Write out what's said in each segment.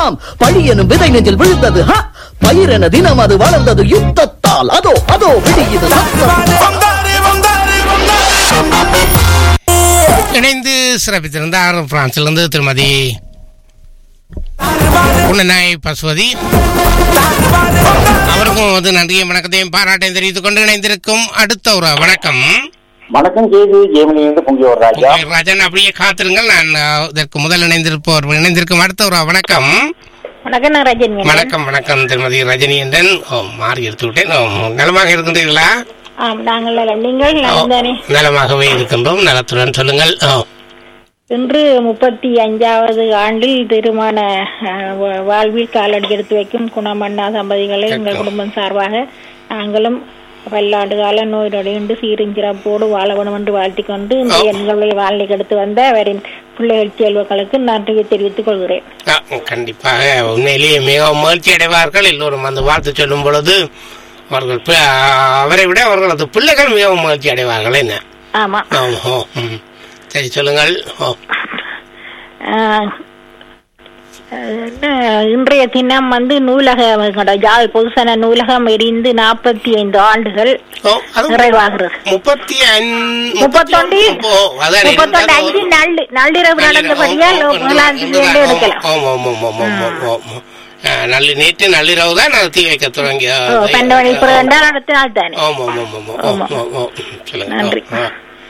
ஆம் பழி எனும் விதை நெஞ்சில் விழுந்தது ஹ! பயிரென தினம் அது வளர்ந்தது யுத்தத்தால் அதோ அதோ வெடியுது சத்தம். இணைந்து சிறப்பித்திருந்தார் பிரான்சிலிருந்து திருமதி புன்னநாய் பசுவதி அவருக்கும் வந்து நன்றியும் வணக்கத்தையும் பாராட்டையும் தெரிவித்துக் கொண்டு இணைந்திருக்கும் அடுத்த ஒரு வணக்கம் வணக்கம் கேது ஜெயமணியிலிருந்து பொங்கியோர் ராஜா ராஜன் அப்படியே காத்திருங்கள் நான் அஹ், இதற்கு முதல் இணைந்திருப்போர் இணைந்திருக்கும் அடுத்த ஒரு வணக்கம் வணக்கம் நான் ரஜினி வணக்கம் வணக்கம் திருமதி ரஜினி என்றன் ஓ, மாறி எடுத்து விட்டேன் ஓ, நலமாக இருக்கின்றீர்களா ஆம் நாங்கள் நலம். நீங்கள் ஓ, நலம் தானே நலமாகவே இருக்கின்றோம் நலத்துடன் சொல்லுங்கள் ஓ, இன்று முப்பத்தி அஞ்சாவது ஆண்டில் திருமண அஹ், வா- வாழ்வில் காலடி எடுத்து வைக்கும் குணமண்ணா தம்பதிகளை எங்கள் குடும்பம் சார்பாக நாங்களும் பல்லாண்டு கால நோய் நொடியுண்டு சீரும் சிறப்போடு வாழ வேண்டும் என்று வாழ்த்திக் கொண்டு இந்த எண்களை வாழ்க்கைக்கு எடுத்து வந்த அவரின் பிள்ளைகள் செல்வங்களுக்கு நன்றியை தெரிவித்துக் கொள்கிறேன் ஆ, கண்டிப்பாக உண்மையிலேயே மிகவும் மகிழ்ச்சி அடைவார்கள் எல்லோரும் வந்து வாழ்த்து சொல்லும் பொழுது அவர்கள் பி- அவரை விட அவர்களது பிள்ளைகள் மிகவும் மகிழ்ச்சி அடைவார்கள் என்ன ஆமா ஆம், ஓ, ம். சரி சொல்லுங்கள் ஓ, ஆஹ் அஹ் இன்றைய தினம் வந்து நூலகம் எங்களோட யாழ் பொதுசன நூலகம் எரிந்து நாற்பத்தி ஐந்து ஆண்டுகள் ஓ, அது நிறைவாகிறது முப்பத்தி ஐந்து முப்பத்தொண்டு ஓ, அதான் முப்பத்தொண்டு அஞ்சு நள்ளு நள்ளிரவு நடந்தபடியால் முதலாம் தேதி எடுக்கலாம் ஆம், ஆம், ஆம், ஆம், ஆம், ஆம், ஆம். ஆ, நல்ல நேற்று நள்ளிரவு தான் நான் தீ வைக்க தொடங்கிய ஓ, பன்னெண்டு மணி பிறகு அடுத்த நாள் தானே ஆமாம் ஆமாம் ஆமாம் ஆமாம் ஆமாம் ஆமாம் சொல்லுங்க நன்றி. ஆ,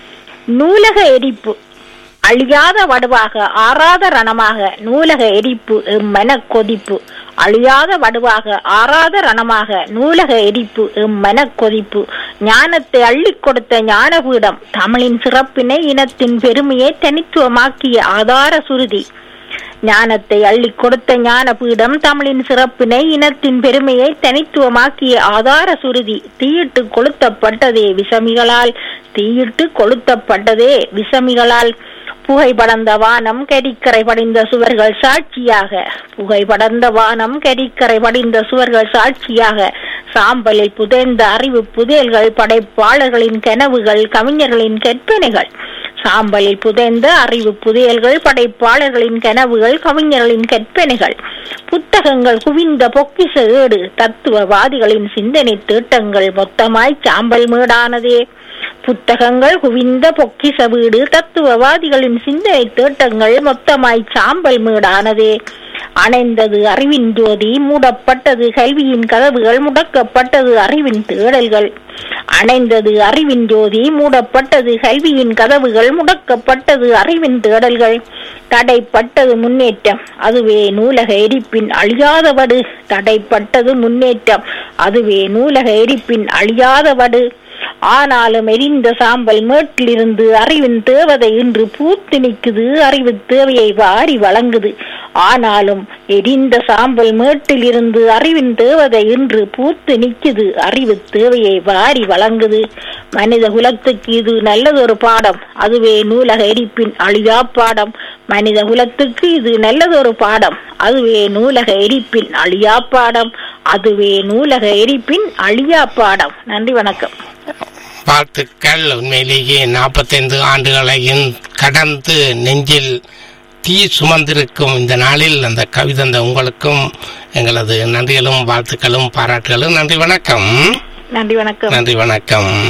நூலக எரிப்பு அழியாத வடுவாக ஆறாத ரணமாக நூலக எரிப்பு எம்மன கொதிப்பு அழியாத வடுவாக ஆறாத ரணமாக நூலக எரிப்பு எம்மன கொதிப்பு ஞானத்தை அள்ளிக் கொடுத்த ஞானபீடம் தமிழின் சிறப்பினை இனத்தின் பெருமையை தனித்துவமாக்கிய ஆதார சுருதி ஞானத்தை அள்ளிக் கொடுத்த ஞானபீடம் தமிழின் சிறப்பினை இனத்தின் பெருமையை தனித்துவமாக்கிய ஆதார சுருதி தீயிட்டு கொளுத்தப்பட்டதே விசமிகளால் தீயிட்டு கொளுத்தப்பட்டதே விசமிகளால் புகை படர்ந்த வானம் கரிக்கரை படிந்த சுவர்கள் சாட்சியாக புகை படர்ந்த வானம் கரிக்கரை படிந்த சுவர்கள் சாட்சியாக சாம்பலில் புதைந்த அறிவு புதையல்கள் படைப்பாளர்களின் கனவுகள் கவிஞர்களின் கற்பனைகள் சாம்பலில் புதைந்த அறிவு புதையல்கள் படைப்பாளர்களின் கனவுகள் கவிஞர்களின் கற்பனைகள் புத்தகங்கள் குவிந்த பொக்கிச ஏடு தத்துவவாதிகளின் சிந்தனை தீட்டங்கள் மொத்தமாய் சாம்பல் மேடானதே புத்தகங்கள் குவிந்த பொக்கிச வீடு தத்துவவாதிகளின் சிந்தனை தேட்டங்கள் மொத்தமாய் சாம்பல் மேடானதே அணைந்தது அறிவின் ஜோதி மூடப்பட்டது கல்வியின் கதவுகள் முடக்கப்பட்டது அறிவின் தேடல்கள் அணைந்தது அறிவின் ஜோதி மூடப்பட்டது கல்வியின் கதவுகள் முடக்கப்பட்டது அறிவின் தேடல்கள் தடைப்பட்டது முன்னேற்றம் அதுவே நூலக எரிப்பின் அழியாதவடு தடைப்பட்டது முன்னேற்றம் அதுவே நூலக எரிப்பின் அழியாதவடு ஆனாலும் எரிந்த சாம்பல் மேட்டிலிருந்து அறிவின் தேவதை இன்று பூத்து நிக்குது அறிவு தேவையை வாரி வழங்குது ஆனாலும் எரிந்த சாம்பல் மேட்டிலிருந்து அறிவின் தேவதை இன்று பூத்து நிக்குது அறிவு தேவையை வாரி வழங்குது மனித குலத்துக்கு இது நல்லதொரு பாடம் அதுவே நூலக எரிப்பின் அழியா பாடம் மனித குலத்துக்கு இது நல்லதொரு பாடம் அதுவே நூலக எரிப்பின் அழியா பாடம் அதுவே நூலக எரிப்பின் அழியா பாடம் நன்றி வணக்கம் வாழ்த்துக்கள் உண்மையிலேயே நாற்பத்தைந்து ஆண்டுகளையும் கடந்து நெஞ்சில் தீ சுமந்திருக்கும் இந்த நாளில் அந்த கவிதந்த உங்களுக்கும் எங்களது நன்றிகளும் வாழ்த்துக்களும் பாராட்டுகளும் நன்றி வணக்கம் நன்றி வணக்கம் நன்றி வணக்கம்